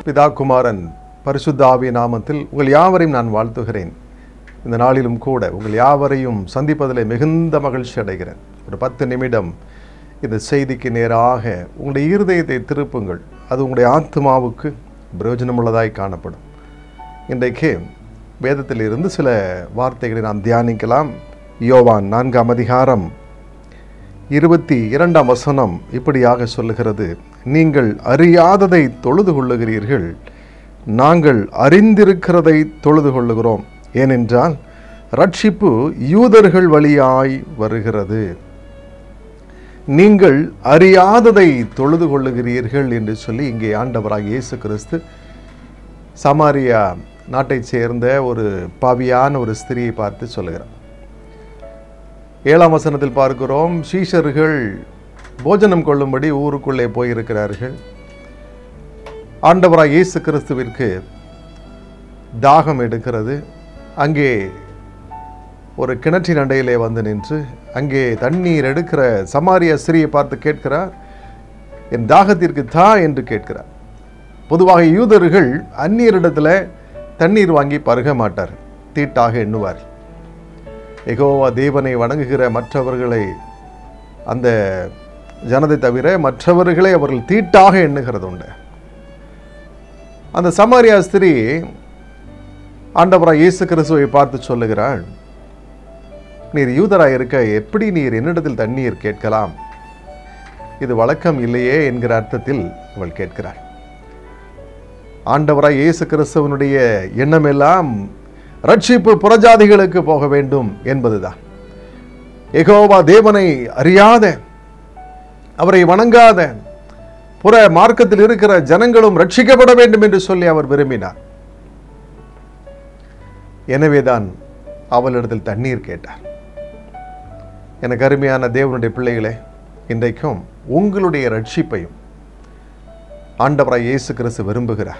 பிதா குமாரன் பரிசுத்த ஆவிய நாமத்தில் உங்கள் யாவரையும் நான் வாழ்த்துகிறேன் இந்த நாளிலும் கூட உங்கள் யாவரையும் சந்திப்பதில் மிகுந்த மகிழ்ச்சி அடைகிறேன் ஒரு பத்து நிமிடம் இந்த செய்திக்கு நேராக உங்களுடைய இருதயத்தை திருப்புங்கள் அது உங்களுடைய ஆத்மாவுக்கு பிரயோஜனமுள்ளதாய் காணப்படும் இன்றைக்கு வேதத்தில் இருந்து சில வார்த்தைகளை நாம் தியானிக்கலாம் யோவான் நான்காம் அதிகாரம் இருபத்தி இரண்டாம் வசனம் இப்படியாக சொல்லுகிறது நீங்கள் அறியாததை தொழுது கொள்ளுகிறீர்கள் நாங்கள் அறிந்திருக்கிறதை தொழுது கொள்ளுகிறோம் ஏனென்றால் ரட்சிப்பு யூதர்கள் வழியாய் வருகிறது நீங்கள் அறியாததை தொழுது கொள்ளுகிறீர்கள் என்று சொல்லி இங்கே ஆண்டவராக இயேசு கிறிஸ்து சமாரியா நாட்டைச் சேர்ந்த ஒரு பாவியான ஒரு ஸ்திரியை பார்த்து சொல்லுகிறார் ஏழாம் வசனத்தில் பார்க்கிறோம் சீஷர்கள் போஜனம் கொள்ளும்படி ஊருக்குள்ளே போயிருக்கிறார்கள் ஆண்டவராக இயேசு கிறிஸ்துவிற்கு தாகம் எடுக்கிறது அங்கே ஒரு கிணற்றின் அண்டையிலே வந்து நின்று அங்கே தண்ணீர் எடுக்கிற சமாரிய ஸ்திரியை பார்த்து கேட்கிறார் என் தாகத்திற்கு தா என்று கேட்கிறார் பொதுவாக யூதர்கள் அந்நியரிடத்தில் தண்ணீர் வாங்கி பருக மாட்டார் தீட்டாக எண்ணுவார் எகோவா தேவனை வணங்குகிற மற்றவர்களை அந்த ஜனதை தவிர மற்றவர்களை அவர்கள் தீட்டாக எண்ணுகிறது உண்டு அந்த சமாரியா ஸ்திரீ ஆண்டவராக இயேசு கிறிஸ்துவை பார்த்து சொல்லுகிறாள் நீர் யூதராய் இருக்க எப்படி நீர் என்னிடத்தில் தண்ணீர் கேட்கலாம் இது வழக்கம் இல்லையே என்கிற அர்த்தத்தில் அவள் கேட்கிறாள் ஆண்டவராய் இயேசு கிறிஸ்துவனுடைய எண்ணமெல்லாம் ரட்சிப்பு புறஜாதிகளுக்கு போக வேண்டும் என்பதுதான் எகோவா தேவனை அறியாத அவரை வணங்காத புற மார்க்கத்தில் இருக்கிற ஜனங்களும் ரட்சிக்கப்பட வேண்டும் என்று சொல்லி அவர் விரும்பினார் எனவேதான் அவளிடத்தில் தண்ணீர் கேட்டார் எனக்கு அருமையான தேவனுடைய பிள்ளைகளே இன்றைக்கும் உங்களுடைய ரட்சிப்பையும் ஆண்டவராய் இயேசு கிறிஸ்து விரும்புகிறார்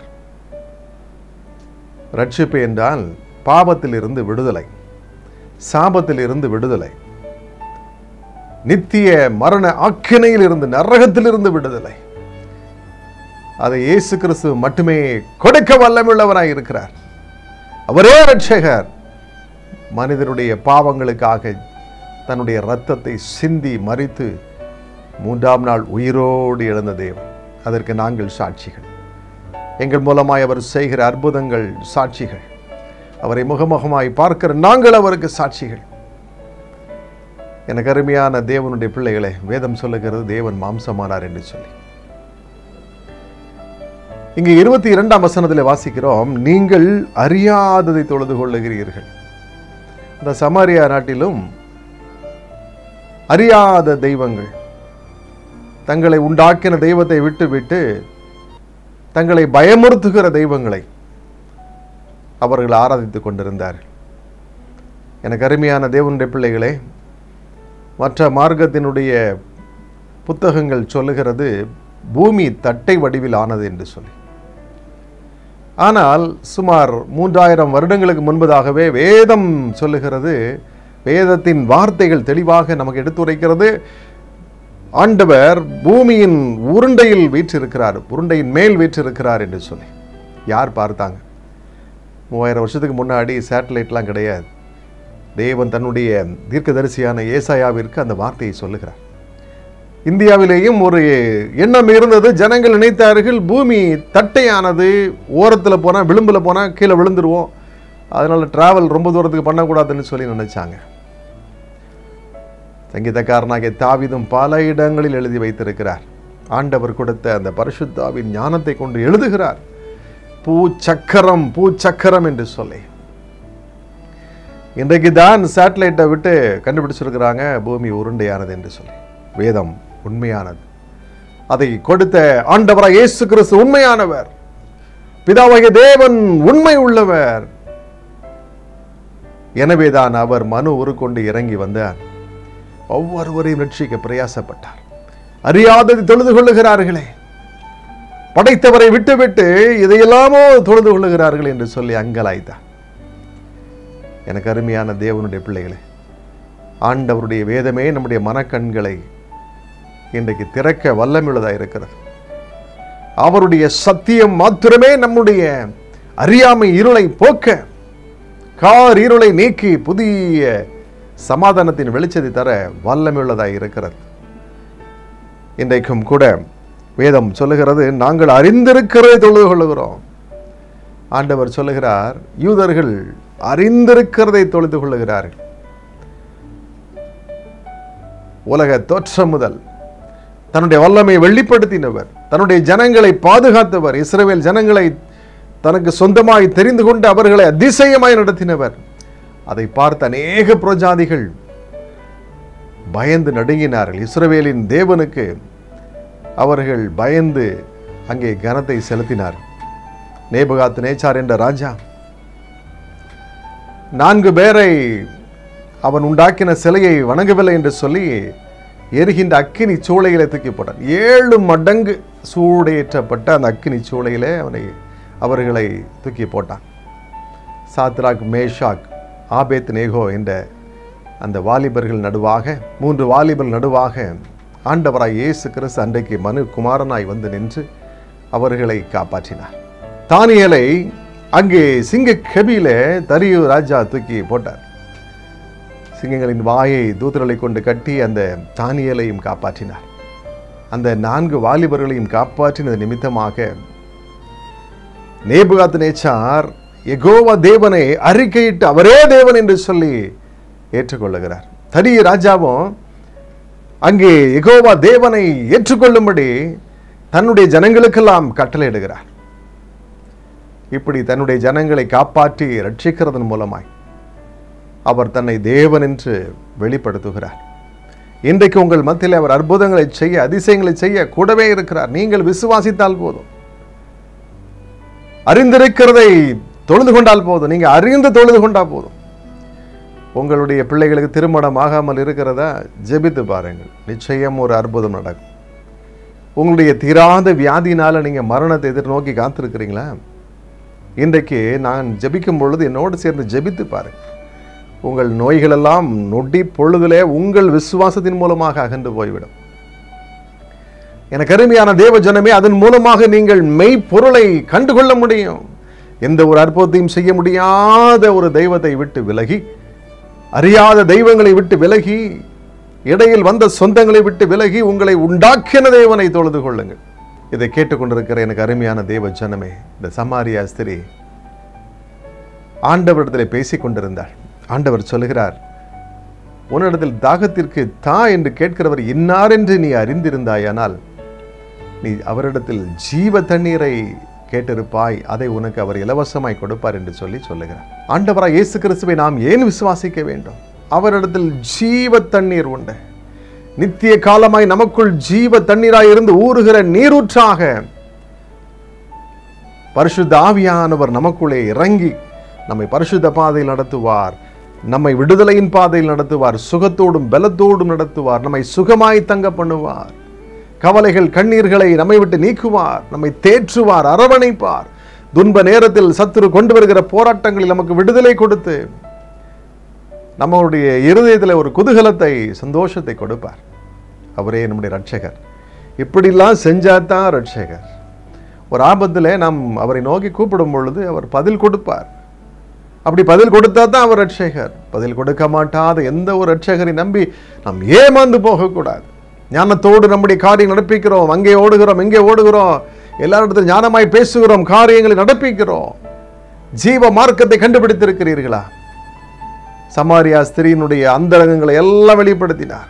ரட்சிப்பு என்றால் பாவத்திலிருந்து விடுதலை சாபத்திலிருந்து விடுதலை நித்திய மரண ஆக்கினையில் இருந்து நரகத்திலிருந்து விடுதலை அதை இயேசு கிறிஸ்து மட்டுமே கொடுக்க வல்லமுள்ளவராய் இருக்கிறார் அவரே ரட்சகர் மனிதனுடைய பாவங்களுக்காக தன்னுடைய இரத்தத்தை சிந்தி மறித்து மூன்றாம் நாள் உயிரோடு எழுந்த தேவன் அதற்கு நாங்கள் சாட்சிகள் எங்கள் மூலமாய் அவர் செய்கிற அற்புதங்கள் சாட்சிகள் அவரை முகமுகமாய் பார்க்கிற நாங்கள் அவருக்கு சாட்சிகள் எனக்கு அருமையான தேவனுடைய பிள்ளைகளை வேதம் சொல்லுகிறது தேவன் மாம்சமானார் என்று சொல்லி இங்கே இருபத்தி இரண்டாம் வசனத்தில் வாசிக்கிறோம் நீங்கள் அறியாததை தொழுது கொள்ளுகிறீர்கள் இந்த சமாரியா நாட்டிலும் அறியாத தெய்வங்கள் தங்களை உண்டாக்கின தெய்வத்தை விட்டுவிட்டு தங்களை பயமுறுத்துகிற தெய்வங்களை அவர்கள் ஆராதித்துக் கொண்டிருந்தார்கள் எனக்கு அருமையான தேவனுடைய பிள்ளைகளே மற்ற மார்க்கத்தினுடைய புத்தகங்கள் சொல்லுகிறது பூமி தட்டை வடிவில் ஆனது என்று சொல்லி ஆனால் சுமார் மூன்றாயிரம் வருடங்களுக்கு முன்பதாகவே வேதம் சொல்லுகிறது வேதத்தின் வார்த்தைகள் தெளிவாக நமக்கு எடுத்துரைக்கிறது ஆண்டவர் பூமியின் உருண்டையில் வீற்றிருக்கிறார் உருண்டையின் மேல் வீற்றிருக்கிறார் என்று சொல்லி யார் பார்த்தாங்க மூவாயிரம் வருஷத்துக்கு முன்னாடி சேட்டலைட்லாம் கிடையாது தேவன் தன்னுடைய தீர்க்கதரிசியான ஏசாயாவிற்கு அந்த வார்த்தையை சொல்லுகிறார் இந்தியாவிலேயும் ஒரு எண்ணம் இருந்தது ஜனங்கள் நினைத்தார்கள் பூமி தட்டையானது ஓரத்தில் போனால் விளிம்பில் போனால் கீழே விழுந்துருவோம் அதனால் டிராவல் ரொம்ப தூரத்துக்கு பண்ணக்கூடாதுன்னு சொல்லி நினைச்சாங்க சங்கீதக்காரனாகிய தாவிதும் பல இடங்களில் எழுதி வைத்திருக்கிறார் ஆண்டவர் கொடுத்த அந்த பரிசுத்தாவின் ஞானத்தை கொண்டு எழுதுகிறார் பூ சக்கரம் பூ சக்கரம் என்று சொல்லி இன்றைக்கு தான் சேட்டலைட்டை விட்டு கண்டுபிடிச்சிருக்கிறாங்க பூமி உருண்டையானது என்று சொல்லி வேதம் உண்மையானது அதை கொடுத்த ஆண்டவராக இயேசு கிறிஸ்து உண்மையானவர் பிதாவாகிய தேவன் உண்மை உள்ளவர் எனவேதான் அவர் மனு உருக்கொண்டு இறங்கி வந்தார் ஒவ்வொருவரையும் ரட்சிக்க பிரயாசப்பட்டார் அறியாததை தொழுது கொள்ளுகிறார்களே படைத்தவரை விட்டுவிட்டு இதையெல்லாமோ தொழுது கொள்ளுகிறார்கள் என்று சொல்லி அங்கலாய்த்தார் எனக்கு அருமையான தேவனுடைய பிள்ளைகளே ஆண்டவருடைய வேதமே நம்முடைய மனக்கண்களை இன்றைக்கு திறக்க வல்லமுள்ளதாக இருக்கிறது அவருடைய சத்தியம் மாத்திரமே நம்முடைய அறியாமை இருளை போக்க கார் இருளை நீக்கி புதிய சமாதானத்தின் வெளிச்சத்தை தர வல்லமையுள்ளதாய் இருக்கிறது இன்றைக்கும் கூட வேதம் சொல்லுகிறது நாங்கள் அறிந்திருக்கிறதை தொழுது கொள்ளுகிறோம் ஆண்டவர் சொல்லுகிறார் யூதர்கள் அறிந்திருக்கிறதை தொழுது கொள்ளுகிறார்கள் உலக தோற்றம் முதல் தன்னுடைய வல்லமையை வெளிப்படுத்தினவர் தன்னுடைய ஜனங்களை பாதுகாத்தவர் இஸ்ரவேல் ஜனங்களை தனக்கு சொந்தமாய் தெரிந்து கொண்டு அவர்களை அதிசயமாய் நடத்தினவர் அதை பார்த்த அநேக புரஜாதிகள் பயந்து நடுங்கினார்கள் இஸ்ரவேலின் தேவனுக்கு அவர்கள் பயந்து அங்கே கனத்தை செலுத்தினார் நேபுகாத் நேச்சார் என்ற ராஜா நான்கு பேரை அவன் உண்டாக்கின சிலையை வணங்கவில்லை என்று சொல்லி எரிகின்ற அக்கினி சூளையிலே தூக்கி போட்டான் ஏழு மடங்கு சூடேற்றப்பட்ட அந்த அக்கினி சூளையிலே அவனை அவர்களை தூக்கி போட்டான் சாத்ராக் மேஷாக் ஆபேத் நேகோ என்ற அந்த வாலிபர்கள் நடுவாக மூன்று வாலிபர்கள் நடுவாக ஆண்டவராய் இயேசு கிறிஸ்து அன்றைக்கு மனு குமாரனாய் வந்து நின்று அவர்களை காப்பாற்றினார் தானியலை அங்கே சிங்க கெபியிலே தரியு ராஜா தூக்கி போட்டார் சிங்கங்களின் வாயை தூதர்களை கொண்டு கட்டி அந்த தானியலையும் காப்பாற்றினார் அந்த நான்கு வாலிபர்களையும் காப்பாற்றினது நிமித்தமாக நேபுகாத் நேச்சார் எகோவா தேவனை அறிக்கையிட்டு அவரே தேவன் என்று சொல்லி ஏற்றுக்கொள்ளுகிறார் தரிய ராஜாவும் அங்கே எகோவா தேவனை ஏற்றுக்கொள்ளும்படி தன்னுடைய ஜனங்களுக்கெல்லாம் கட்டளையிடுகிறார் இப்படி தன்னுடைய ஜனங்களை காப்பாற்றி ரட்சிக்கிறதன் மூலமாய் அவர் தன்னை தேவன் என்று வெளிப்படுத்துகிறார் இன்றைக்கு உங்கள் மத்தியில் அவர் அற்புதங்களை செய்ய அதிசயங்களை செய்ய கூடவே இருக்கிறார் நீங்கள் விசுவாசித்தால் போதும் அறிந்திருக்கிறதை தொழுது கொண்டால் போதும் நீங்க அறிந்து தொழுது கொண்டா போதும் உங்களுடைய பிள்ளைகளுக்கு திருமணம் ஆகாமல் இருக்கிறதா ஜெபித்து பாருங்கள் நிச்சயம் ஒரு அற்புதம் நடக்கும் உங்களுடைய தீராத வியாதினால நீங்க மரணத்தை எதிர்நோக்கி காத்திருக்கிறீங்களா இன்றைக்கு நான் ஜெபிக்கும் பொழுது என்னோடு சேர்ந்து ஜெபித்து பாருங்கள் உங்கள் நோய்களெல்லாம் நொடி பொழுதிலே உங்கள் விசுவாசத்தின் மூலமாக அகன்று போய்விடும் எனக்கு அருமையான தேவ ஜனமே அதன் மூலமாக நீங்கள் மெய்ப்பொருளை கண்டுகொள்ள முடியும் எந்த ஒரு அற்புதத்தையும் செய்ய முடியாத ஒரு தெய்வத்தை விட்டு விலகி அறியாத தெய்வங்களை விட்டு விலகி இடையில் வந்த சொந்தங்களை விட்டு விலகி உங்களை உண்டாக்கின தேவனை தொழுது கொள்ளுங்கள் இதை கேட்டுக்கொண்டிருக்கிற எனக்கு அருமையான தேவ ஜனமே இந்த சமாரியா ஸ்திரீ ஆண்டவரிடத்தில் பேசிக் கொண்டிருந்தாள் ஆண்டவர் சொல்லுகிறார் உன்னிடத்தில் தாகத்திற்கு தா என்று கேட்கிறவர் இன்னார் என்று நீ அறிந்திருந்தாயானால் நீ அவரிடத்தில் ஜீவ தண்ணீரை கேட்டிருப்பாய் அதை உனக்கு அவர் இலவசமாய் கொடுப்பார் என்று சொல்லி சொல்லுகிறார் ஆண்டவராய் இயேசு கிறிஸ்துவை நாம் ஏன் விசுவாசிக்க வேண்டும் அவரிடத்தில் ஜீவ தண்ணீர் உண்டு நித்திய காலமாய் நமக்குள் ஜீவ தண்ணீராய் இருந்து ஊறுகிற நீரூற்றாக பரிசுத்த ஆவியானவர் நமக்குள்ளே இறங்கி நம்மை பரிசுத்த பாதையில் நடத்துவார் நம்மை விடுதலையின் பாதையில் நடத்துவார் சுகத்தோடும் பலத்தோடும் நடத்துவார் நம்மை சுகமாய் தங்க பண்ணுவார் கவலைகள் கண்ணீர்களை நம்மை விட்டு நீக்குவார் நம்மை தேற்றுவார் அரவணைப்பார் துன்ப நேரத்தில் சத்துரு கொண்டு வருகிற போராட்டங்களில் நமக்கு விடுதலை கொடுத்து நம்மளுடைய இருதயத்தில் ஒரு குதூகலத்தை சந்தோஷத்தை கொடுப்பார் அவரே நம்முடைய ரட்சகர் இப்படிலாம் செஞ்சாதான் ரட்சகர் ஒரு ஆபத்தில் நாம் அவரை நோக்கி கூப்பிடும் பொழுது அவர் பதில் கொடுப்பார் அப்படி பதில் கொடுத்தா தான் அவர் ரட்சகர் பதில் கொடுக்க மாட்டாத எந்த ஒரு ரட்சகரை நம்பி நாம் ஏமாந்து போகக்கூடாது ஞானத்தோடு நம்முடைய காரியம் நடப்பிக்கிறோம் அங்கே ஓடுகிறோம் இங்கே ஓடுகிறோம் எல்லாரிடத்திலும் ஞானமாய் பேசுகிறோம் காரியங்களை நடப்பிக்கிறோம் ஜீவ மார்க்கத்தை கண்டுபிடித்திருக்கிறீர்களா சமாரியா ஸ்திரீனுடைய அந்தரங்கங்களை எல்லாம் வெளிப்படுத்தினார்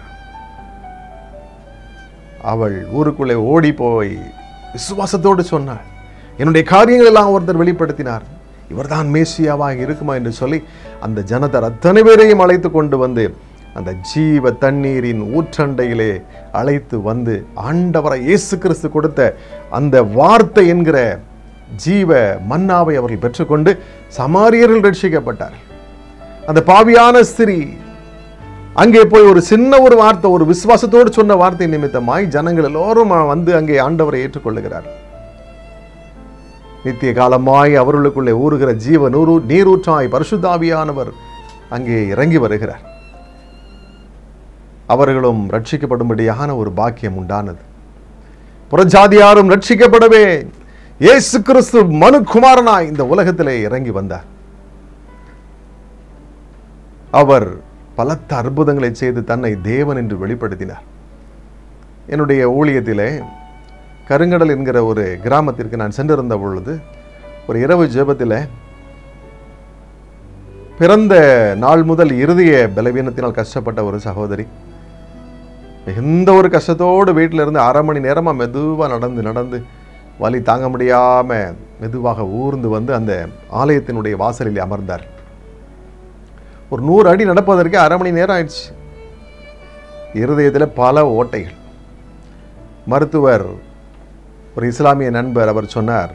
அவள் ஊருக்குள்ளே ஓடி போய் விசுவாசத்தோடு சொன்னாள் என்னுடைய காரியங்கள் எல்லாம் ஒருத்தர் வெளிப்படுத்தினார் இவர்தான் மேசியாவாக இருக்குமா என்று சொல்லி அந்த ஜனதர் அத்தனை பேரையும் அழைத்து கொண்டு வந்து அந்த ஜீவ தண்ணீரின் ஊற்றண்டையிலே அழைத்து வந்து ஆண்டவரை இயேசு கிறிஸ்து கொடுத்த அந்த வார்த்தை என்கிற ஜீவ மன்னாவை அவர்கள் பெற்றுக்கொண்டு சமாரியர்கள் ரட்சிக்கப்பட்டார்கள் அந்த பாவியான ஸ்திரீ அங்கே போய் ஒரு சின்ன ஒரு வார்த்தை ஒரு விசுவாசத்தோடு சொன்ன வார்த்தை நிமித்தமாய் ஜனங்கள் எல்லோரும் வந்து அங்கே ஆண்டவரை ஏற்றுக்கொள்ளுகிறார் நித்திய காலமாய் அவர்களுக்குள்ளே ஊறுகிற ஜீவ நூறு நீரூற்றாய் பரிசுத்தாவியானவர் அங்கே இறங்கி வருகிறார் அவர்களும் ரட்சிக்கப்படும்படியான ஒரு பாக்கியம் உண்டானது புறஜாதியாரும் ரட்சிக்கப்படவே இயேசு கிறிஸ்து மனுகுமாரனாய் இந்த உலகத்திலே இறங்கி வந்தார் அவர் பலத்த அற்புதங்களை செய்து தன்னை தேவன் என்று வெளிப்படுத்தினார் என்னுடைய ஊழியத்திலே கருங்கடல் என்கிற ஒரு கிராமத்திற்கு நான் சென்றிருந்த பொழுது ஒரு இரவு ஜெபத்தில் பிறந்த நாள் முதல் இருதய பலவீனத்தினால் கஷ்டப்பட்ட ஒரு சகோதரி மிகுந்த ஒரு கஷ்டத்தோடு வீட்டில் இருந்து அரை மணி நேரமாக மெதுவாக நடந்து நடந்து வலி தாங்க முடியாமல் மெதுவாக ஊர்ந்து வந்து அந்த ஆலயத்தினுடைய வாசலில் அமர்ந்தார் ஒரு நூறு அடி நடப்பதற்கு அரை மணி நேரம் ஆயிடுச்சு இருதயத்தில் பல ஓட்டைகள் மருத்துவர் ஒரு இஸ்லாமிய நண்பர் அவர் சொன்னார்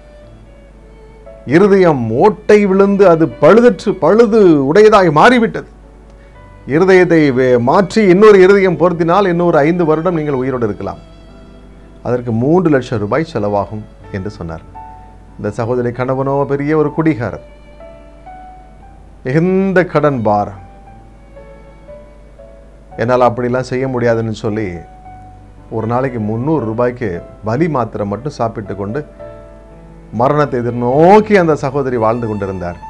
இருதயம் ஓட்டை விழுந்து அது பழுதற்று பழுது உடையதாய் மாறிவிட்டது இருதயத்தை வே- மாற்றி இன்னொரு இருதயம் பொருத்தினால் இன்னொரு ஐந்து வருடம் நீங்கள் உயிரோடு இருக்கலாம் அதற்கு மூன்று லட்சம் ரூபாய் செலவாகும் என்று சொன்னார் இந்த சகோதரி கணவனோ பெரிய ஒரு குடிகாரர் மிகுந்த கடன் பாரம் என்னால் அப்படிலாம் செய்ய முடியாதுன்னு சொல்லி ஒரு நாளைக்கு முந்நூறு ரூபாய்க்கு வலி மாத்திரை மட்டும் சாப்பிட்டு கொண்டு மரணத்தை எதிர்நோக்கி அந்த சகோதரி வாழ்ந்து கொண்டிருந்தார்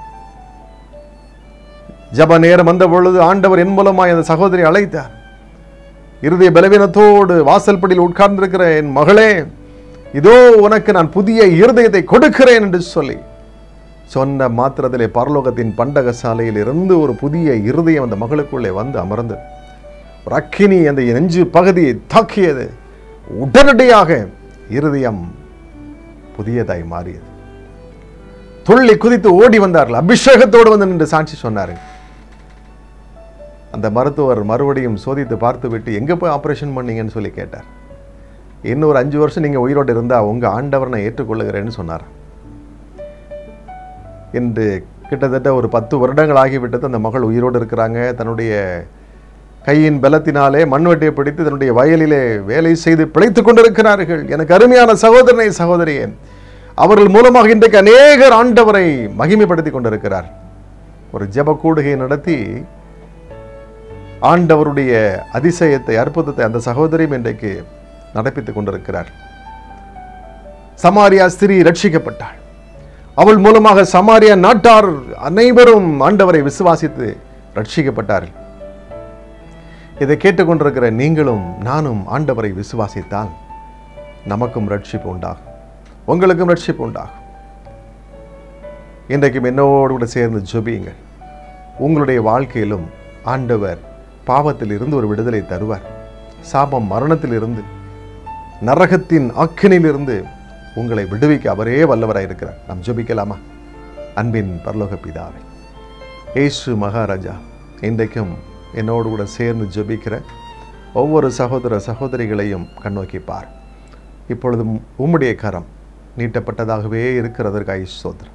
ஜப நேரம் வந்த பொழுது ஆண்டவர் என் மூலமாய் அந்த சகோதரி அழைத்தார் இருதய பலவீனத்தோடு வாசல்படியில் உட்கார்ந்திருக்கிற என் மகளே இதோ உனக்கு நான் புதிய இருதயத்தை கொடுக்கிறேன் என்று சொல்லி சொன்ன மாத்திரத்திலே பரலோகத்தின் பண்டக சாலையில் இருந்து ஒரு புதிய இருதயம் அந்த மகளுக்குள்ளே வந்து அமர்ந்தது ஒரு அக்கினி அந்த நெஞ்சு பகுதியை தாக்கியது உடனடியாக இருதயம் புதியதாய் மாறியது துள்ளி குதித்து ஓடி வந்தார்கள் அபிஷேகத்தோடு வந்து நின்று சாட்சி சொன்னார்கள் அந்த மருத்துவர் மறுபடியும் சோதித்து பார்த்துவிட்டு எங்க போய் ஆபரேஷன் பண்ணீங்கன்னு சொல்லி கேட்டார் இன்னொரு அஞ்சு வருஷம் நீங்க உயிரோடு இருந்தா உங்க ஆண்டவர் நான் ஏற்றுக்கொள்ளுகிறேன்னு சொன்னார் என்று கிட்டத்தட்ட ஒரு பத்து வருடங்கள் ஆகிவிட்டது அந்த மகள் உயிரோடு இருக்கிறாங்க தன்னுடைய கையின் பலத்தினாலே மண்வெட்டியை பிடித்து தன்னுடைய வயலிலே வேலை செய்து பிழைத்துக் கொண்டிருக்கிறார்கள் எனக்கு அருமையான சகோதரனை சகோதரியே அவர்கள் மூலமாக இன்றைக்கு அநேகர் ஆண்டவரை மகிமைப்படுத்திக் கொண்டிருக்கிறார் ஒரு ஜெப கூடுகை நடத்தி ஆண்டவருடைய அதிசயத்தை அற்புதத்தை அந்த சகோதரியும் இன்றைக்கு நடப்பித்துக் கொண்டிருக்கிறார் சமாரியா ஸ்திரீ ரட்சிக்கப்பட்டாள் அவள் மூலமாக சமாரியா நாட்டார் அனைவரும் ஆண்டவரை விசுவாசித்து ரட்சிக்கப்பட்டார்கள் இதை கேட்டுக்கொண்டிருக்கிற நீங்களும் நானும் ஆண்டவரை விசுவாசித்தால் நமக்கும் ரட்சிப்பு உண்டாகும் உங்களுக்கும் ரட்சிப்பு உண்டாகும் இன்றைக்கும் என்னோடு கூட சேர்ந்து ஜெபியுங்கள் உங்களுடைய வாழ்க்கையிலும் ஆண்டவர் பாவத்தில் இருந்து ஒரு விடுதலை தருவார் சாபம் மரணத்தில் இருந்து நரகத்தின் ஆக்கினிலிருந்து உங்களை விடுவிக்க அவரே வல்லவராய் இருக்கிறார் நாம் ஜெபிக்கலாமா அன்பின் பரலோக பிதாவே இயேசு மகாராஜா இன்றைக்கும் என்னோடு கூட சேர்ந்து ஜெபிக்கிற ஒவ்வொரு சகோதர சகோதரிகளையும் கண்ணோக்கி பார் இப்பொழுதும் உம்முடைய கரம் நீட்டப்பட்டதாகவே இருக்கிறதற்காக ஸ்தோத்திரம்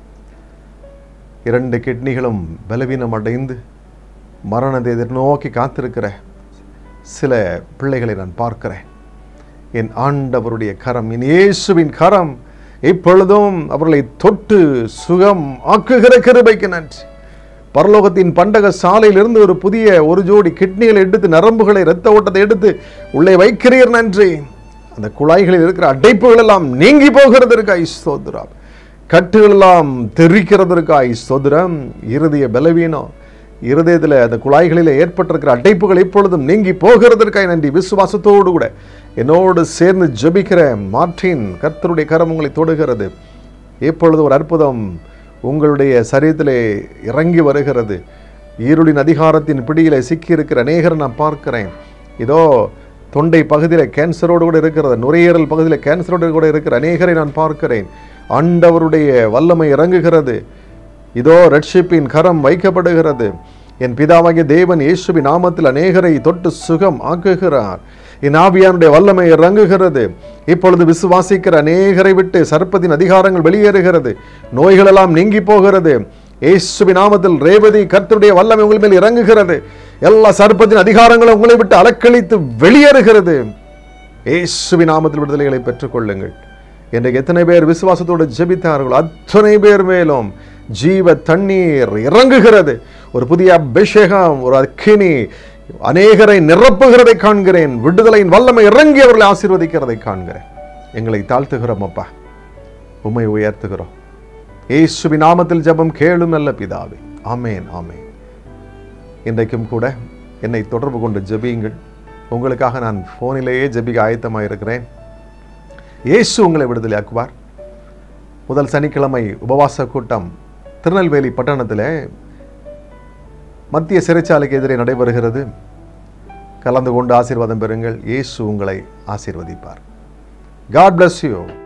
இரண்டு கிட்னிகளும் பலவீனம் அடைந்து மரணத்தை எதிர்நோக்கி காத்திருக்கிற சில பிள்ளைகளை நான் பார்க்கிறேன் என் ஆண்டவருடைய கரம் என் இயேசுவின் கரம் இப்பொழுதும் அவர்களை தொட்டு சுகம் ஆக்குகிற கிருபைக்கு நன்றி பரலோகத்தின் பண்டக சாலையிலிருந்து ஒரு புதிய ஒரு ஜோடி கிட்னிகளை எடுத்து நரம்புகளை இரத்த ஓட்டத்தை எடுத்து உள்ளே வைக்கிறீர் நன்றி அந்த குழாய்களில் இருக்கிற அடைப்புகள் எல்லாம் நீங்கி போகிறதற்காய் ஸ்தோத்திரம் கட்டுகள் எல்லாம் தெரிக்கிறதற்காய் ஸ்தோத்திரம் இருதய பலவீனம் இருதயத்தில் அந்த குழாய்களில் ஏற்பட்டிருக்கிற அடைப்புகள் இப்பொழுதும் நீங்கி போகிறதற்காய் நன்றி விசுவாசத்தோடு கூட என்னோடு சேர்ந்து ஜெபிக்கிற மார்டின் கர்த்தருடைய கரம் உங்களை தொடுகிறது இப்பொழுது ஒரு அற்புதம் உங்களுடைய சரீரத்திலே இறங்கி வருகிறது ஈருளின் அதிகாரத்தின் பிடியிலே சிக்கியிருக்கிற அநேகரை நான் பார்க்கிறேன் இதோ தொண்டை பகுதியில் கேன்சரோடு கூட இருக்கிறது நுரையீரல் பகுதியில் கேன்சரோடு கூட இருக்கிற அநேகரை நான் பார்க்கிறேன் ஆண்டவருடைய வல்லமை இறங்குகிறது இதோ ரட்சிப்பின் கரம் வைக்கப்படுகிறது என் பிதாவாகிய தேவன் இயேசுவின் நாமத்தில் அநேகரை தொட்டு சுகம் ஆக்குகிறார் என் ஆவியானுடைய வல்லமை இறங்குகிறது இப்பொழுது விசுவாசிக்கிற அநேகரை விட்டு சர்ப்பத்தின் அதிகாரங்கள் வெளியேறுகிறது நோய்களெல்லாம் நீங்கி போகிறது இயேசுவின் நாமத்தில் ரேவதி கர்த்தருடைய வல்லமை உங்கள் மேல் இறங்குகிறது எல்லா சர்ப்பத்தின் அதிகாரங்களும் உங்களை விட்டு அலக்களித்து வெளியேறுகிறது இயேசுவின் நாமத்தில் விடுதலைகளை பெற்றுக்கொள்ளுங்கள் இன்றைக்கு எத்தனை பேர் விசுவாசத்தோடு ஜெபித்தார்களோ அத்தனை பேர் மேலும் ஜீவ தண்ணீர் இறங்குகிறது ஒரு புதிய அபிஷேகம் ஒரு அக்கினி அநேகரை நிரப்புகிறதை காண்கிறேன் விடுதலையின் வல்லமை இறங்கி அவர்களை ஆசீர்வதிக்கிறதை காண்கிறேன் எங்களை தாழ்த்துகிறோம் அப்பா உம்மை உயர்த்துகிறோம் இயேசுவின் நாமத்தில் ஜெபம் கேளும் நல்ல பிதாவே ஆமேன் ஆமேன் இன்றைக்கும் கூட என்னை தொடர்பு கொண்டு ஜெபியுங்கள் உங்களுக்காக நான் ஃபோனிலேயே ஜெபிக்க ஆயத்தமாக இருக்கிறேன் இயேசு உங்களை விடுதலையாக்குவார் முதல் சனிக்கிழமை உபவாச கூட்டம் திருநெல்வேலி பட்டணத்தில் மத்திய சிறைச்சாலைக்கு எதிரே நடைபெறுகிறது கலந்து கொண்டு ஆசீர்வாதம் பெறுங்கள் இயேசு உங்களை ஆசீர்வதிப்பார் காட் bless யூ